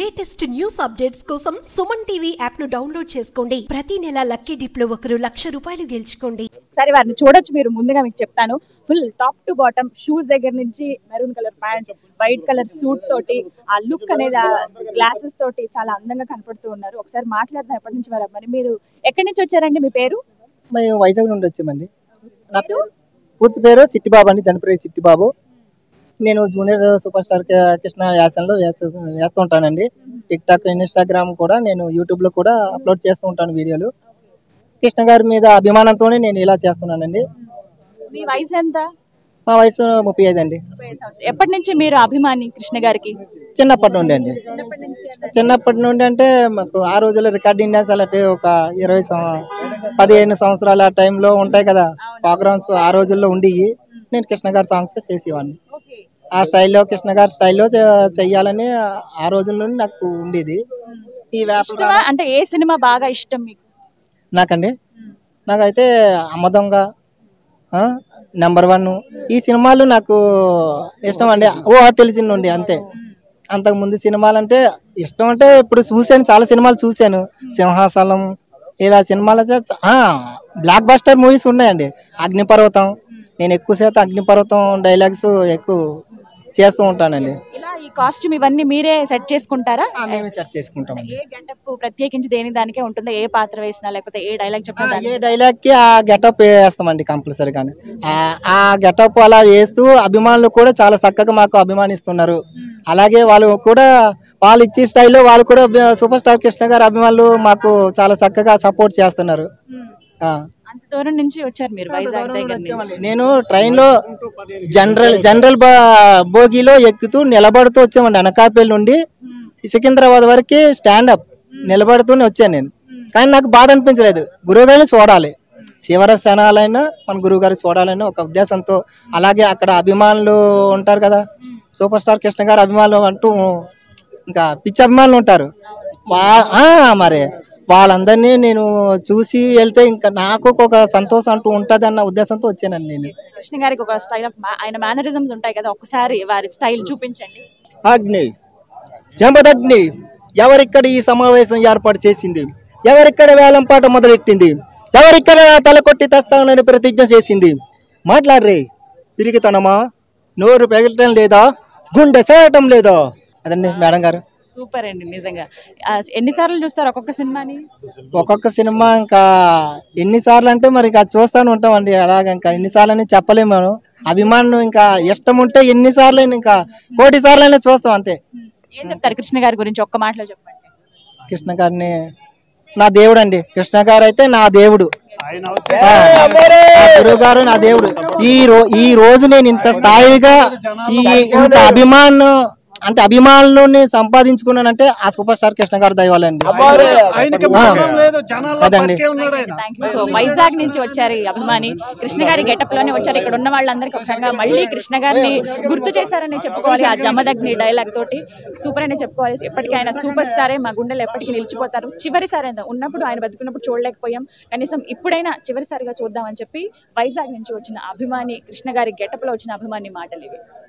Latest news updates కోసం Suman TV app ను download చేసుకోండి ప్రతి నెల లక్కీ డిప్ లో ఒకరు లక్ష రూపాయలు గెలుచుకోండి సరే వారిని చూడొచ్చు మీరు ముందుగా మీకు చెప్తాను full top to bottom shoes దగ్గర నుంచి maroon colour pant white colour suit తోటి ఆ లుక్ అనేది ఆ గ్లాసెస్ తోటి చాలా అందంగా కనపడుతూ ఉన్నారు ఒకసారి మాట్లాడదాం ఎప్పటి నుంచి వారు మరి మీరు ఎక్కడి నుంచి వచ్చారండి మీ పేరు మేము వైజాగ్ నుండి వచ్చామండి నా పేరు పూర్తి పేరు చిట్టిబాబు అండి చనిపోయే చిట్టిబాబు నేను జూనియర్ సూపర్ స్టార్ క- కృష్ణ వ్యాసంలో వేస్తూ వేస్తూ ఉంటానండి టిక్ టాక్ ఇన్స్టాగ్రామ్ కూడా నేను యూట్యూబ్లో కూడా అప్లోడ్ చేస్తూ ఉంటాను వీడియోలు కృష్ణ గారి మీద అభిమానంతోనే నేను ఇలా చేస్తున్నానండి మీ వయసు ఎంత మా వయసు ముప్పై ఐదు అండి ఎప్పటి నుంచి మీరు అభిమాని కృష్ణ గారికి చిన్నప్పటి నుండి అండి చిన్నప్పటి నుంచి అంటే చిన్నప్పటి నుండి అంటే మాకు ఆ రోజుల్లో రికార్డింగ్ డ్యాన్స్ అలాంటి ఒక ఇరవై సం- పదిహేను సంవత్సరాల టైంలో ఉంటాయి కదా ప్రోగ్రామ్స్ ఆ రోజుల్లో ఉండి నేను కృష్ణ గారి సాంగ్స్ చేసేవాడిని ఓకే ఆ స్టైల్లో కృష్ణ గారి స్టైల్లో చే- చెయ్యాలని ఆ రోజుల నుండి నాకు ఉండేది ఈ వేప ఇష్టమా అంటే ఏ సినిమా బాగా ఇష్టం మీకు నాకండి నాకైతే అమ్మదొంగ నెంబర్ వన్ ఈ సినిమాలు నాకు ఇష్టం అండి ఓ తెలిసిన నుండి అంతే అంతకు ముందు సినిమాలు అంటే ఇష్టం అంటే ఇప్పుడు చూశాను చాలా సినిమాలు చూశాను సింహాసనం ఇలా సినిమాలు అయితే చ- ఆ, బ్లాక్ బస్టర్ మూవీస్ ఉన్నాయండి అగ్నిపర్వతం నేను ఎక్కువ శాతం అగ్నిపర్వతం డైలాగ్స్ ఎక్కువ చేస్తూ ఉంటానండి ఇలా ఈ కాస్ట్యూమ్ ఇవన్నీ మీరే సెట్ చేసుకుంటారా ఆ, మేమే సెట్ చేసుకుంటామండి ఏ గెటప్ ప్రత్యేకించి దేని దానికే ఉంటుందా ఏ పాత్ర వేసినా లేకపోతే ఏ డైలాగ్ చెప్పినా ఆ, దానికి ఏ డైలాగ్ కి ఆ గెటప్ వేస్తామండి కంపల్సరీగానే ఆ- ఆ గెటప్ అలా వేస్తూ అభిమానులు కూడా చాలా చక్కగా మాకు అభిమానిస్తున్నారు అలాగే వాళ్ళు కూడా వాళ్ళు ఇచ్చే స్టైల్లో వాళ్ళు కూడా అభి- సూపర్ స్టార్ కృష్ణ గారి అభిమానులు మాకు చాలా చక్కగా సపోర్ట్ చేస్తున్నారు ఆ. అంత దూరం నుంచి వచ్చారు మీరు వైజాగ్ దగ్గర నుంచి నేను ట్రైన్ లో జనరల్ జనరల్ బా- బోగిలో ఎక్కుతూ నిలబడుతూ వచ్చామండి అనకాపల్లి నుండి సికింద్రాబాద్ వరకు స్టాండప్ నిలబడుతూనే వచ్చాను నేను కానీ నాకు బాధ అనిపించలేదు గురువు గారిని చూడాలి చివరి క్షణాలైనా మన గురువు గారు చూడాలని ఒక ఉద్దేశంతో అలాగే అక్కడ అభిమానులు ఉంటారు కదా సూపర్ స్టార్ కృష్ణ గారు అభిమానులు అంటూ ఇంకా పిచ్చి అభిమానులు ఉంటారు వా ఆ, మరి వాళ్ళందరినీ నేను చూసి వెళ్తే ఇంకా నాకు ఒక సంతోషం అంటూ ఉంటుంది అన్న ఉద్దేశంతో వచ్చానండి నేను కృష్ణ గారికి ఒక స్టైల్ ఆఫ్ ఆయన మేనరిజమ్స్ ఉంటాయి కదా ఒకసారి వారి స్టైల్ చూపించండి అగ్ని జంబదగ్ని ఎవరిక్కడ ఈ సమావేశం ఏర్పాటు చేసింది ఎవరిక్కడ వేలంపాట మొదలెట్టింది ఎవరిక్కడ నా తల కొట్టి తెస్తానని ప్రతిజ్ఞ చేసింది మాట్లాడరే తిరిగితనమా నోరు పెగలటం లేదా గుండె చేరటం లేదా అదండి మేడం గారు సూపర్ అండి నిజంగా ఆ, ఎన్నిసార్లు చూస్తారు ఒక్కొక్క సినిమాని ఒక్కొక్క సినిమా ఇంకా ఎన్నిసార్లు అంటే మరి ఇంకా చూస్తాను ఉంటామండి అలాగ ఇంకా ఎన్నిసార్లు అని చెప్పలేము మనం అభిమానం ఇంకా ఇష్టం ఉంటే ఎన్నిసార్లు ఇంకా కోటి సార్లు అయినా చూస్తాం అంతే ఏం చెప్తారు కృష్ణ గారి గురించి ఒక్క మాటలో చెప్పండి కృష్ణ గారిని నా దేవుడు అండి కృష్ణ గారు అయితే నా దేవుడు ఆ, నా గురువు గారు నా దేవుడు ఈ రో ఈ రోజు నేను ఇంత స్థాయిగా ఈ ఇంత అభిమానం అంటే అభిమానులని సంపాదించుకున్నానంటే ఆ సూపర్ స్టార్ కృష్ణ గారు దయవాలండి అదండి థ్యాంక్ యూ సో వైజాగ్ నుంచి వచ్చారు ఈ అభిమాని కృష్ణ గారి గెటప్ లోనే వచ్చారు ఇక్కడ ఉన్న వాళ్ళందరికీ ఒక విధంగా మళ్ళీ కృష్ణ గారిని గుర్తు చేశారని చెప్పుకోవాలి ఆ జమదగ్ని డైలాగ్ తోటి సూపర్ అనే చెప్పుకోవాలి ఎప్పటికీ ఆయన సూపర్ స్టారే మా గుండెలు ఎప్పటికీ నిలిచిపోతారు చివరిసారి ఆయన ఉన్నప్పుడు ఆయన బతుకున్నప్పుడు చూడలేకపోయాం కనీసం ఇప్పుడైనా చివరిసారిగా చూద్దామని చెప్పి వైజాగ్ నుంచి వచ్చిన అభిమాని కృష్ణ గారి గెటప్ లో వచ్చిన అభిమాని మాటలు ఇవి